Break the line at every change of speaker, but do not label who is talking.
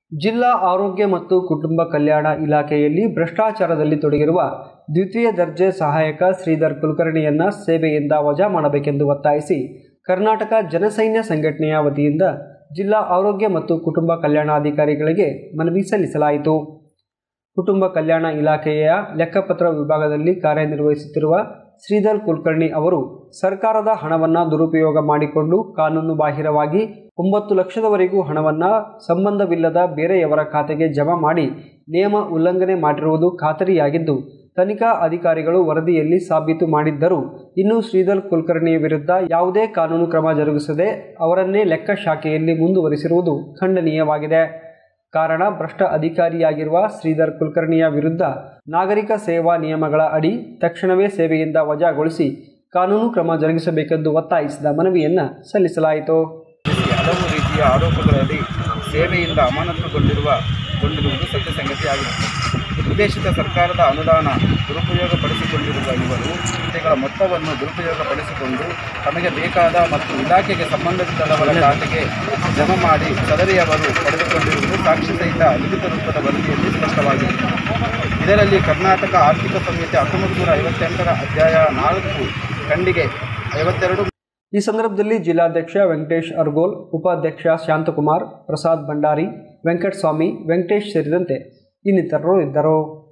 ಜಿಲ್ಲಾ ಆರೋಗ್ಯ ಮತ್ತು ಕುಟುಂಬ ಕಲ್ಯಾಣ ಇಲಾಖೆಯಲ್ಲಿ ಭ್ರಷ್ಟಾಚಾರದಲ್ಲಿ ತೊಡಗಿರುವ ದ್ವಿತೀಯ ದರ್ಜೆ ಸಹಾಯಕ ಶ್ರೀಧರ್ ಕುಲಕರ್ಣಿಯನ್ನ ಸೇವೆಯಿಂದ ವಜಾ ಮಾಡಬೇಕೆಂದು ಒತ್ತಾಯಿಸಿ ಕರ್ನಾಟಕ ಜನಸೈನ್ಯ ಸಂಘಟನೆಯ ವತಿಯಿಂದ ಜಿಲ್ಲಾ ಆರೋಗ್ಯ ಮತ್ತು ಕುಟುಂಬ ಕಲ್ಯಾಣಾಧಿಕಾರಿಗಳಿಗೆ ಮನವಿ ಸಲ್ಲಿಸಲಾಯಿತು ಕುಟುಂಬ ಕಲ್ಯಾಣ ಇಲಾಖೆಯ ಲೆಕ್ಕಪತ್ರ ವಿಭಾಗದಲ್ಲಿ ಕಾರ್ಯನಿರ್ವಹಿಸುತ್ತಿರುವ ಶ್ರೀಧರ್ ಕುಲಕರ್ಣಿ ಅವರು ಸರ್ಕಾರದ ಹಣವನ್ನು ದುರುಪಯೋಗ ಮಾಡಿಕೊಂಡು ಕಾನೂನು ಬಾಹಿರವಾಗಿ ಒಂಬತ್ತು ಲಕ್ಷದವರೆಗೂ ಹಣವನ್ನು ಸಂಬಂಧವಿಲ್ಲದ ಬೇರೆಯವರ ಖಾತೆಗೆ ಜಮಾ ಮಾಡಿ ನಿಯಮ ಉಲ್ಲಂಘನೆ ಮಾಡಿರುವುದು ಖಾತರಿಯಾಗಿದ್ದು ತನಿಖಾ ಅಧಿಕಾರಿಗಳು ವರದಿಯಲ್ಲಿ ಸಾಬೀತು ಮಾಡಿದ್ದರೂ ಇನ್ನೂ ಶ್ರೀಧರ್ ಕುಲಕರ್ಣಿಯ ವಿರುದ್ಧ ಯಾವುದೇ ಕಾನೂನು ಕ್ರಮ ಜರುಗಿಸದೆ ಅವರನ್ನೇ ಲೆಕ್ಕ ಶಾಖೆಯಲ್ಲಿ ಮುಂದುವರಿಸಿರುವುದು ಖಂಡನೀಯವಾಗಿದೆ ಕಾರಣ ಭ್ರಷ್ಟ ಅಧಿಕಾರಿಯಾಗಿರುವ ಶ್ರೀಧರ್ ಕುಲಕರ್ಣಿಯ ವಿರುದ್ಧ ನಾಗರಿಕ ಸೇವಾ ನಿಯಮಗಳ ಅಡಿ ತಕ್ಷಣವೇ ಸೇವೆಯಿಂದ ವಜಾಗೊಳಿಸಿ ಕಾನೂನು ಕ್ರಮ ಜರುಗಿಸಬೇಕೆಂದು ಒತ್ತಾಯಿಸಿದ ಮನವಿಯನ್ನು ಸಲ್ಲಿಸಲಾಯಿತು
ಹಲವು ರೀತಿಯ ಆರೋಪಗಳಲ್ಲಿ ಸೇವೆಯಿಂದ ಅಮಾನತುಗೊಂಡಿರುವ ಗೊಂಡಿರುವುದು ಸತ್ಯ ಸಂಗತಿಯಾಗಿದೆ ಉದ್ದೇಶಿತ ಸರ್ಕಾರದ ಅನುದಾನ ದುರುಪಯೋಗಪಡಿಸಿಕೊಂಡಿರುವ ಇವರು ಹುದ್ದೆಗಳ ಮೊತ್ತವನ್ನು ದುರುಪಯೋಗಪಡಿಸಿಕೊಂಡು ತಮಗೆ ಬೇಕಾದ ಮತ್ತು ಇಲಾಖೆಗೆ ಸಂಬಂಧಿಸಿದವರ ಖಾತೆಗೆ ಜಮಾ ಮಾಡಿ ಸದರಿಯವರು ಪಡೆದುಕೊಂಡಿರುವುದು ಸಾಕ್ಷಿ ಸಹಿತ ಲಿಖಿತ ರೂಪದ ವರದಿಯಲ್ಲಿ ಸ್ಪಷ್ಟವಾಗಿದೆ ಇದರಲ್ಲಿ ಕರ್ನಾಟಕ ಆರ್ಥಿಕ ಸಂಹಿತೆ ಹತ್ತೊಂಬತ್ತು ನೂರ ಐವತ್ತೆಂಟರ ಅಧ್ಯಾಯ ನಾಲ್ಕು ಖಂಡಿಗೆ ಐವತ್ತೆರಡು
ಈ ಸಂದರ್ಭದಲ್ಲಿ ಜಿಲ್ಲಾಧ್ಯಕ್ಷ ವೆಂಕಟೇಶ್ ಅರ್ಗೋಲ್ ಉಪಾಧ್ಯಕ್ಷ ಶಾಂತಕುಮಾರ್ ಪ್ರಸಾದ್ ಭಂಡಾರಿ ವೆಂಕಟಸ್ವಾಮಿ ವೆಂಕಟೇಶ್ ಸೇರಿದಂತೆ ಇನ್ನಿತರರು ಇದ್ದರು